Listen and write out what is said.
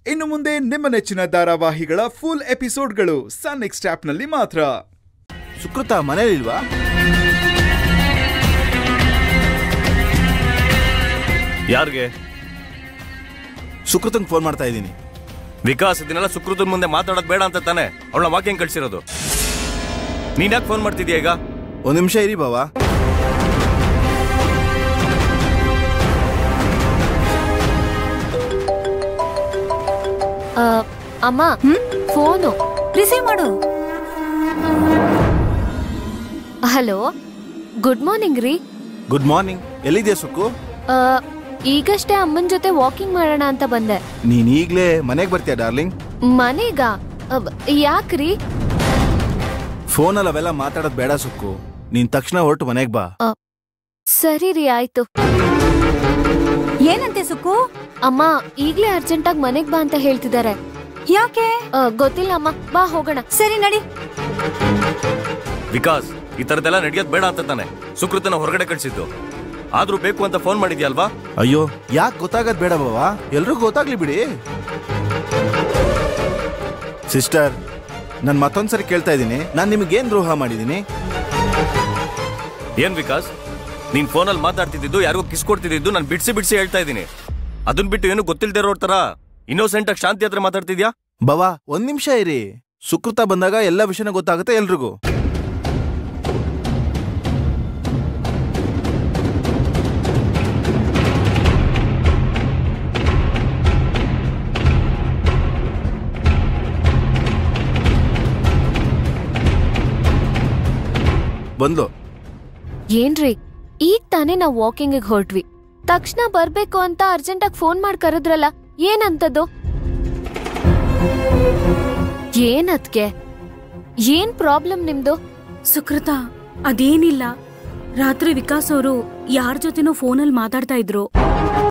ಇನ್ನು ಮುಂದೆ ನಿಮ್ಮ ನೆಚ್ಚಿನ ಧಾರಾವಾಹಿಗಳ ಫುಲ್ ಎಪಿಸೋಡ್ಗಳು ಸನ್ ನೆಕ್ಸ್ಟ್ ಆಪ್ನಲ್ಲಿ ಮಾತ್ರ ಸುಕೃತ ಮನೇಲಿಲ್ವಾ ಯಾರಿಗೆ ಸುಕೃತಂಗ್ ಫೋನ್ ಮಾಡ್ತಾ ಇದ್ದೀನಿ ವಿಕಾಸ್ ಇದನ್ನೆಲ್ಲ ಸುಕೃತನ್ ಮುಂದೆ ಮಾತಾಡೋದು ಬೇಡ ಅಂತ ತಾನೆ ಅವಳ ವಾಕ್ಯಂಗ್ ಕಳ್ಸಿರೋದು ನೀನ್ ಯಾಕೆ ಫೋನ್ ಮಾಡ್ತಿದ್ಯಾ ಈಗ ಒಂದ್ ನಿಮಿಷ ಇರಿ ಬಾವಾ ಆ, ಅಮ್ಮ ಫೋನು ರಿಸೀವ್ ಮಾಡು ಹಲೋ ಗುಡ್ ಮಾರ್ನಿಂಗ್ ರೀ ಗುಡ್ ಮಾರ್ನಿಂಗ್ ಎಲ್ಲಿದ್ಯಾ ಸುಕ್ಕು ಆ, ಈಗಷ್ಟೇ ಅಮ್ಮನ ಜೊತೆ ವಾಕಿಂಗ್ ಮಾಡೋಣ ಅಂತ ಬಂದೆ ನೀನ್ ಈಗ್ಲೇ ಮನೆಗ್ ಬರ್ತೀಯ ಡಾರ್ಲಿಂಗ್ ಮನೆಗ ಅಬ್, ಯಾಕ್ರಿ ಫೋನಲ್ಲಿ ಅವೆಲ್ಲ ಮಾತಾಡೋದ್ ಬೇಡ ಸುಕ್ಕು ನೀನ್ ತಕ್ಷಣ ಹೊರಟು ಮನೆಗ್ ಬಾ ಸರಿ ರೀ ಆಯ್ತು ಏನಂತೆ ಸುಕ್ಕು ಅಮ್ಮ ಈಗ್ಲೇ ಅರ್ಜೆಂಟಾಗಿ ಮನೆಗ್ ಬಾ ಅಂತ ಹೇಳ್ತಿದ್ದಾರೆ ಯಾಕೆ ಆ, ಗೊತ್ತಿಲ್ಲ ಅಮ್ಮ ಬಾ ಹೋಗೋಣ ಸರಿ ನಡಿ ವಿಕಾಸ್ ಈ ತರದೆಲ್ಲ ನಡೆಯೋದು ಬೇಡ ಅಂತ ತಾನೆ ಸುಕೃತನ ಹೊರಗಡೆ ಕಳ್ಸಿದ್ದು ಆದ್ರೂ ಬೇಕು ಅಂತ ಫೋನ್ ಮಾಡಿದ್ಯಲ್ವಾ ಅಯ್ಯೋ ಯಾಕೆ ಗೊತ್ತಾಗದ್ ಬೇಡ ಬಾವಾ ಎಲ್ರಿಗೂ ಗೊತ್ತಾಗ್ಲಿ ಬಿಡಿ ಸಿಸ್ಟರ್ ನಾನು ಮತ್ತೊಂದ್ಸರಿ ಕೇಳ್ತಾ ಇದ್ದೀನಿ ನಾನು ನಿಮ್ಗೇನ್ ದ್ರೋಹ ಮಾಡಿದ್ದೀನಿ ಏನ್ ವಿಕಾಸ್ ನೀನ್ ಫೋನಲ್ಲಿ ಮಾತಾಡ್ತಿದ್ದು ಯಾರಿಗೂ ಕಿಸ್ ಕೊಡ್ತಿದ್ದು ನಾನು ಬಿಡ್ಸಿ ಬಿಡ್ಸಿ ಹೇಳ್ತಾ ಇದ್ದೀನಿ ಅದನ್ ಬಿಟ್ಟು ಏನು ಗೊತ್ತಿಲ್ದೇ ಇರೋ ತರ ಇನ್ನೋಸೆಂಟ್ ಆಗಿ ಶಾಂತಿ ಹತ್ರ ಮಾತಾಡ್ತಿದ್ಯಾ ಬಾವಾ ಒಂದ್ ನಿಮಿಷ ಇರಿ ಸುಕೃತ ಬಂದಾಗ ಎಲ್ಲ ವಿಷಯನ ಗೊತ್ತಾಗುತ್ತೆ ಎಲ್ರಿಗೂ ಬಂದ್ಲು ಏನ್ರಿ ಈಗ ತಾನೇ ನಾವ್ ವಾಕಿಂಗ್ ಹೊರಟ್ವಿ ತಕ್ಷಣ ಬರ್ಬೇಕು ಅಂತ ಅರ್ಜೆಂಟಾಗಿ ಫೋನ್ ಮಾಡಿ ಕರೆದ್ರಲ್ಲ ಏನಂತದ್ದು ಏನದ್ಕೆ ಏನ್ ಪ್ರಾಬ್ಲಮ್ ನಿಮ್ದು ಸುಕೃತ ಅದೇನಿಲ್ಲ ರಾತ್ರಿ ವಿಕಾಸ್ ಅವರು ಯಾರ ಜೊತೆನೋ ಫೋನಲ್ಲಿ ಮಾತಾಡ್ತಾ ಇದ್ರು